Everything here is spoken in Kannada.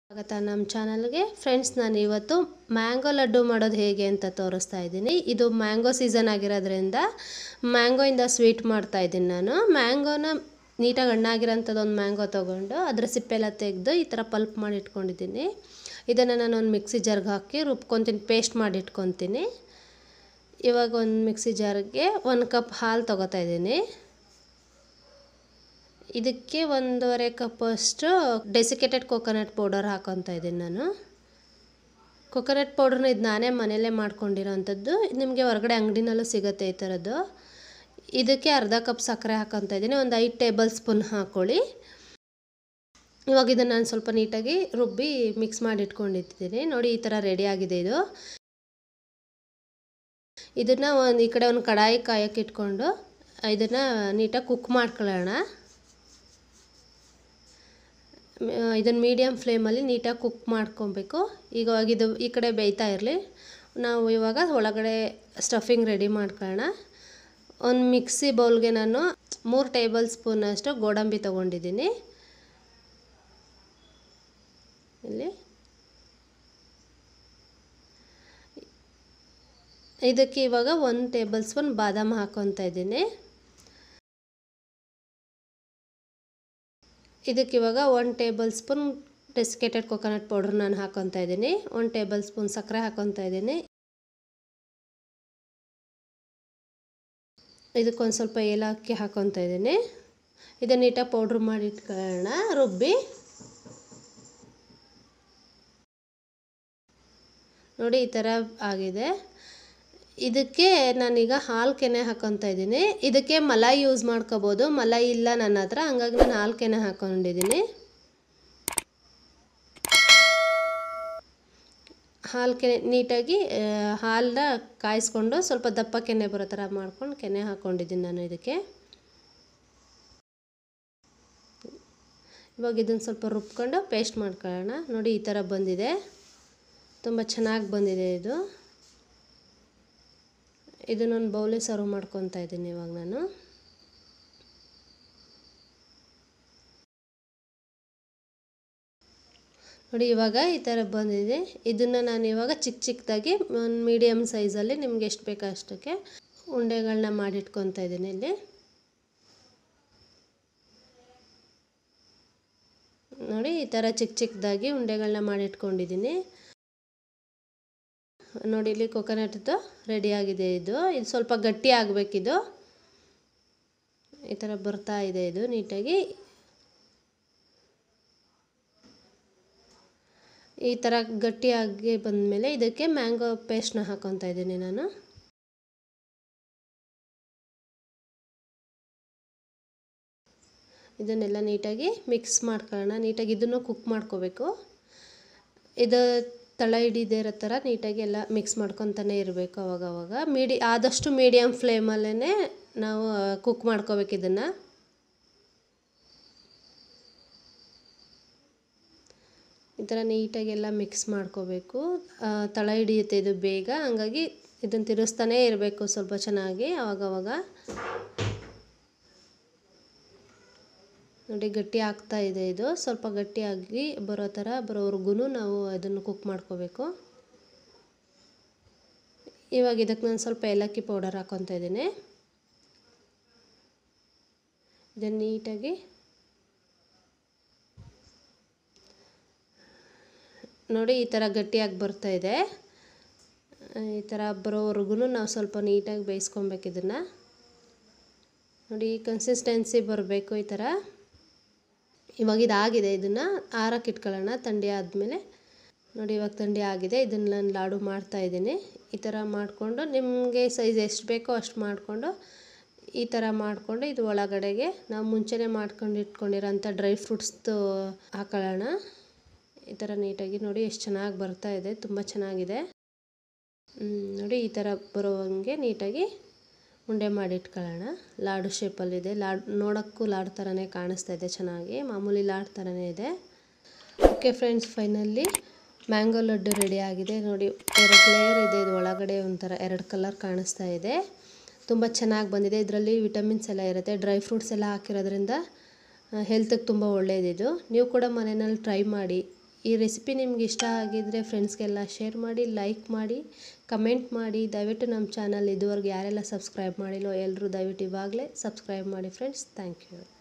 ಸ್ವಾಗತ ನಮ್ಮ ಚಾನಲ್ಗೆ ಫ್ರೆಂಡ್ಸ್ ನಾನು ಇವತ್ತು ಮ್ಯಾಂಗೋ ಲಡ್ಡು ಮಾಡೋದು ಹೇಗೆ ಅಂತ ತೋರಿಸ್ತಾ ಇದ್ದೀನಿ ಇದು ಮ್ಯಾಂಗೋ ಸೀಸನ್ ಆಗಿರೋದ್ರಿಂದ ಮ್ಯಾಂಗೋಯಿಂದ ಸ್ವೀಟ್ ಮಾಡ್ತಾ ಇದ್ದೀನಿ ನಾನು ಮ್ಯಾಂಗೋನ ನೀಟಾಗಿ ಹಣ್ಣಾಗಿರೋಂಥದ್ದು ಒಂದು ಮ್ಯಾಂಗೋ ತೊಗೊಂಡು ಅದ್ರ ಸಿಪ್ಪೆಲ್ಲ ತೆಗೆದು ಈ ಥರ ಪಲ್ಪ್ ಮಾಡಿ ಇಟ್ಕೊಂಡಿದ್ದೀನಿ ಇದನ್ನು ನಾನು ಒಂದು ಮಿಕ್ಸಿ ಜಾರ್ಗೆ ಹಾಕಿ ರುಬ್ಕೊತೀನಿ ಪೇಸ್ಟ್ ಮಾಡಿ ಇಟ್ಕೊತೀನಿ ಇವಾಗ ಒಂದು ಮಿಕ್ಸಿ ಜಾರ್ಗೆ ಒಂದು ಕಪ್ ಹಾಲು ತೊಗೋತಾ ಇದ್ದೀನಿ ಇದಕ್ಕೆ ಒಂದೂವರೆ ಕಪ್ಪಷ್ಟು ಡೆಸಿಕೇಟೆಡ್ ಕೊಕೊನಟ್ ಪೌಡರ್ ಹಾಕೊತಾ ಇದ್ದೀನಿ ನಾನು ಕೊಕೊನಟ್ ಪೌಡ್ರನ್ನ ಇದು ನಾನೇ ಮನೆಯಲ್ಲೇ ಮಾಡ್ಕೊಂಡಿರೋ ಅಂಥದ್ದು ನಿಮಗೆ ಹೊರಗಡೆ ಅಂಗಡಿನಲ್ಲೂ ಸಿಗುತ್ತೆ ಈ ಥರದ್ದು ಇದಕ್ಕೆ ಅರ್ಧ ಕಪ್ ಸಕ್ಕರೆ ಹಾಕೊತಾ ಇದ್ದೀನಿ ಒಂದು ಐದು ಟೇಬಲ್ ಸ್ಪೂನ್ ಹಾಕ್ಕೊಳ್ಳಿ ಇವಾಗ ಇದನ್ನು ನಾನು ಸ್ವಲ್ಪ ನೀಟಾಗಿ ರುಬ್ಬಿ ಮಿಕ್ಸ್ ಮಾಡಿ ಇಟ್ಕೊಂಡಿದ್ದೀನಿ ನೋಡಿ ಈ ಥರ ರೆಡಿ ಆಗಿದೆ ಇದು ಇದನ್ನು ಒಂದು ಈ ಕಡೆ ಒಂದು ಕಡಾಯಿ ಕಾಯಕ್ಕೆ ಇಟ್ಕೊಂಡು ಇದನ್ನು ನೀಟಾಗಿ ಕುಕ್ ಮಾಡ್ಕೊಳ್ಳೋಣ ಇದನ್ನು ಮೀಡಿಯಮ್ ಫ್ಲೇಮಲ್ಲಿ ನೀಟಾಗಿ ಕುಕ್ ಮಾಡ್ಕೊಬೇಕು ಈಗ ಇದು ಈ ಕಡೆ ಬೇಯ್ತಾ ಇರಲಿ ನಾವು ಇವಾಗ ಒಳಗಡೆ ಸ್ಟಫಿಂಗ್ ರೆಡಿ ಮಾಡ್ಕೊಳ್ಳೋಣ ಒಂದು ಮಿಕ್ಸಿ ಬೌಲ್ಗೆ ನಾನು ಮೂರು ಟೇಬಲ್ ಸ್ಪೂನಷ್ಟು ಗೋಡಂಬಿ ತೊಗೊಂಡಿದ್ದೀನಿ ಇಲ್ಲಿ ಇದಕ್ಕೆ ಇವಾಗ ಒಂದು ಟೇಬಲ್ ಸ್ಪೂನ್ ಬಾದಾಮ್ ಹಾಕ್ಕೊತಾ ಇದ್ದೀನಿ ಇದಕ್ಕೆ ಇವಾಗ one tablespoon desiccated coconut powder ನಾನು ಹಾಕ್ಕೊತಾ ಇದ್ದೀನಿ ಒನ್ ಟೇಬಲ್ ಸ್ಪೂನ್ ಸಕ್ಕರೆ ಹಾಕ್ಕೊತಾ ಇದ್ದೀನಿ ಇದಕ್ಕೊಂದು ಸ್ವಲ್ಪ ಏಲಕ್ಕಿ ಹಾಕ್ಕೊತಾ ಇದ್ದೀನಿ ಇದನ್ನು ನೀಟಾಗಿ ಪೌಡ್ರ್ ಮಾಡಿ ಇಟ್ಕೊಳ್ಳೋಣ ರುಬ್ಬಿ ನೋಡಿ ಈ ಥರ ಆಗಿದೆ ಇದಕ್ಕೆ ನಾನೀಗ ಹಾಲು ಕೆನೆ ಹಾಕ್ಕೊತಾ ಇದ್ದೀನಿ ಇದಕ್ಕೆ ಮಲಾಯಿ ಯೂಸ್ ಮಾಡ್ಕೋಬೋದು ಮಲಾಯಿ ಇಲ್ಲ ನನ್ನ ಹತ್ರ ಹಂಗಾಗಿ ನಾನು ಹಾಲು ಕೆನೆ ಹಾಕ್ಕೊಂಡಿದ್ದೀನಿ ಹಾಲು ಕೆನೆ ನೀಟಾಗಿ ಹಾಲನ್ನ ಕಾಯಿಸ್ಕೊಂಡು ಸ್ವಲ್ಪ ದಪ್ಪ ಕೆನೆ ಬರೋ ಥರ ಮಾಡ್ಕೊಂಡು ಕೆನೆ ಹಾಕ್ಕೊಂಡಿದ್ದೀನಿ ನಾನು ಇದಕ್ಕೆ ಇವಾಗ ಇದನ್ನು ಸ್ವಲ್ಪ ರುಬ್ಕೊಂಡು ಪೇಸ್ಟ್ ಮಾಡ್ಕೊಳ್ಳೋಣ ನೋಡಿ ಈ ಥರ ಬಂದಿದೆ ತುಂಬ ಚೆನ್ನಾಗಿ ಬಂದಿದೆ ಇದು ಇದನ್ನೊಂದು ಬೌಲಿಗೆ ಸರ್ವ್ ಮಾಡ್ಕೊತಾ ಇದ್ದೀನಿ ಇವಾಗ ನಾನು ನೋಡಿ ಇವಾಗ ಈ ಥರ ಬಂದಿದೆ ಇದನ್ನು ನಾನು ಇವಾಗ ಚಿಕ್ಕ ಚಿಕ್ಕದಾಗಿ ಒಂದು ಮೀಡಿಯಮ್ ಸೈಜಲ್ಲಿ ನಿಮ್ಗೆ ಎಷ್ಟು ಬೇಕೋ ಅಷ್ಟಕ್ಕೆ ಉಂಡೆಗಳನ್ನ ಮಾಡಿಟ್ಕೊತಾ ಇದ್ದೀನಿ ಇಲ್ಲಿ ನೋಡಿ ಈ ಥರ ಚಿಕ್ಕ ಚಿಕ್ಕದಾಗಿ ಉಂಡೆಗಳನ್ನ ಮಾಡಿಟ್ಕೊಂಡಿದ್ದೀನಿ ನೋಡಿ ಇಲ್ಲಿ ಕೊಕೊನಟ್ದು ರೆಡಿಯಾಗಿದೆ ಇದು ಇದು ಸ್ವಲ್ಪ ಗಟ್ಟಿ ಆಗಬೇಕಿದು ಈ ಥರ ಬರ್ತಾ ಇದೆ ಇದು ನೀಟಾಗಿ ಈ ಥರ ಗಟ್ಟಿಯಾಗಿ ಬಂದಮೇಲೆ ಇದಕ್ಕೆ ಮ್ಯಾಂಗೋ ಪೇಸ್ಟ್ನ ಹಾಕ್ಕೊತಾ ಇದ್ದೀನಿ ನಾನು ಇದನ್ನೆಲ್ಲ ನೀಟಾಗಿ ಮಿಕ್ಸ್ ಮಾಡ್ಕೊಳ್ಳೋಣ ನೀಟಾಗಿ ಇದನ್ನು ಕುಕ್ ಮಾಡ್ಕೋಬೇಕು ಇದು ತಳ ಹಿಡಿದೇ ಇರೋ ಥರ ನೀಟಾಗಿ ಎಲ್ಲ ಮಿಕ್ಸ್ ಮಾಡ್ಕೊತಾನೆ ಇರಬೇಕು ಅವಾಗವಾಗ ಮೀಡಿ ಆದಷ್ಟು ಮೀಡಿಯಮ್ ಫ್ಲೇಮಲ್ಲೇ ನಾವು ಕುಕ್ ಮಾಡ್ಕೋಬೇಕು ಇದನ್ನು ಈ ಥರ ನೀಟಾಗಿ ಎಲ್ಲ ಮಿಕ್ಸ್ ಮಾಡ್ಕೋಬೇಕು ತಳ ಹಿಡಿಯುತ್ತೆ ಇದು ಬೇಗ ಹಂಗಾಗಿ ಇದನ್ನು ತಿರುಗಿಸ್ತಾನೇ ಇರಬೇಕು ಸ್ವಲ್ಪ ಚೆನ್ನಾಗಿ ಅವಾಗವಾಗ ನೋಡಿ ಗಟ್ಟಿ ಆಗ್ತಾ ಇದೆ ಇದು ಸ್ವಲ್ಪ ಗಟ್ಟಿಯಾಗಿ ಬರೋ ಥರ ಬರೋವರೆಗೂ ನಾವು ಅದನ್ನು ಕುಕ್ ಮಾಡ್ಕೋಬೇಕು ಇವಾಗ ಇದಕ್ಕೆ ನಾನು ಸ್ವಲ್ಪ ಏಲಕ್ಕಿ ಪೌಡರ್ ಹಾಕ್ಕೊತಾ ಇದ್ದೀನಿ ಇದನ್ನು ನೀಟಾಗಿ ನೋಡಿ ಈ ಥರ ಗಟ್ಟಿಯಾಗಿ ಬರ್ತಾ ಇದೆ ಈ ಥರ ಬರೋವರೆಗೂ ನಾವು ಸ್ವಲ್ಪ ನೀಟಾಗಿ ಬೇಯಿಸ್ಕೊಬೇಕು ಇದನ್ನು ನೋಡಿ ಈ ಕನ್ಸಿಸ್ಟೆನ್ಸಿ ಬರಬೇಕು ಈ ಥರ ಇವಾಗ ಇದಾಗಿದೆ ಇದನ್ನು ಆರಕ್ಕೆ ಇಟ್ಕೊಳ್ಳೋಣ ಥಂಡಿ ಆದಮೇಲೆ ನೋಡಿ ಇವಾಗ ಥಂಡಿ ಆಗಿದೆ ಇದನ್ನು ನಾನು ಲಾಡು ಮಾಡ್ತಾಯಿದ್ದೀನಿ ಈ ಥರ ಮಾಡಿಕೊಂಡು ನಿಮಗೆ ಸೈಜ್ ಎಷ್ಟು ಬೇಕೋ ಅಷ್ಟು ಮಾಡಿಕೊಂಡು ಈ ಥರ ಮಾಡಿಕೊಂಡು ಇದು ಒಳಗಡೆಗೆ ನಾವು ಮುಂಚೆನೇ ಮಾಡ್ಕೊಂಡು ಇಟ್ಕೊಂಡಿರೋಂಥ ಡ್ರೈ ಫ್ರೂಟ್ಸ್ದು ಹಾಕೊಳ್ಳೋಣ ಈ ಥರ ನೀಟಾಗಿ ನೋಡಿ ಎಷ್ಟು ಚೆನ್ನಾಗಿ ಬರ್ತಾ ಇದೆ ತುಂಬ ಚೆನ್ನಾಗಿದೆ ನೋಡಿ ಈ ಥರ ಬರೋವಂಗೆ ನೀಟಾಗಿ ಉಂಡೆ ಮಾಡಿ ಇಟ್ಕೊಳ್ಳೋಣ ಲಾಡು ಶೇಪಲ್ಲಿದೆ ಲಾಡು ನೋಡೋಕ್ಕೂ ಲಾಡು ಥರನೇ ಕಾಣಿಸ್ತಾ ಇದೆ ಚೆನ್ನಾಗಿ ಮಾಮೂಲಿ ಲಾಡು ಥರನೇ ಇದೆ okay friends finally mango laddu ready ಆಗಿದೆ ನೋಡಿ ಎರಡು ಲೇಯರ್ ಇದೆ ಇದು ಒಳಗಡೆ ಒಂಥರ ಎರಡು ಕಲರ್ ಕಾಣಿಸ್ತಾ ಇದೆ ತುಂಬ ಚೆನ್ನಾಗಿ ಬಂದಿದೆ ಇದರಲ್ಲಿ ವಿಟಮಿನ್ಸ್ ಎಲ್ಲ ಇರುತ್ತೆ ಡ್ರೈ ಫ್ರೂಟ್ಸ್ ಎಲ್ಲ ಹಾಕಿರೋದ್ರಿಂದ ಹೆಲ್ತಿಗೆ ತುಂಬ ಒಳ್ಳೆಯದಿದು ನೀವು ಕೂಡ ಮನೆಯಲ್ಲಿ ಟ್ರೈ ಮಾಡಿ ಈ ರೆಸಿಪಿ ನಿಮ್ಗೆ ಇಷ್ಟ ಆಗಿದ್ದರೆ ಫ್ರೆಂಡ್ಸ್ಗೆಲ್ಲ ಶೇರ್ ಮಾಡಿ ಲೈಕ್ ಮಾಡಿ ಕಮೆಂಟ್ ಮಾಡಿ ದಯವಿಟ್ಟು ನಮ್ಮ ಚಾನಲ್ ಇದುವರೆಗೆ ಯಾರೆಲ್ಲ ಸಬ್ಸ್ಕ್ರೈಬ್ ಮಾಡಿಲ್ಲೋ ಎಲ್ಲರೂ ದಯವಿಟ್ಟು ಇವಾಗಲೇ ಸಬ್ಸ್ಕ್ರೈಬ್ ಮಾಡಿ ಫ್ರೆಂಡ್ಸ್ ಥ್ಯಾಂಕ್ ಯು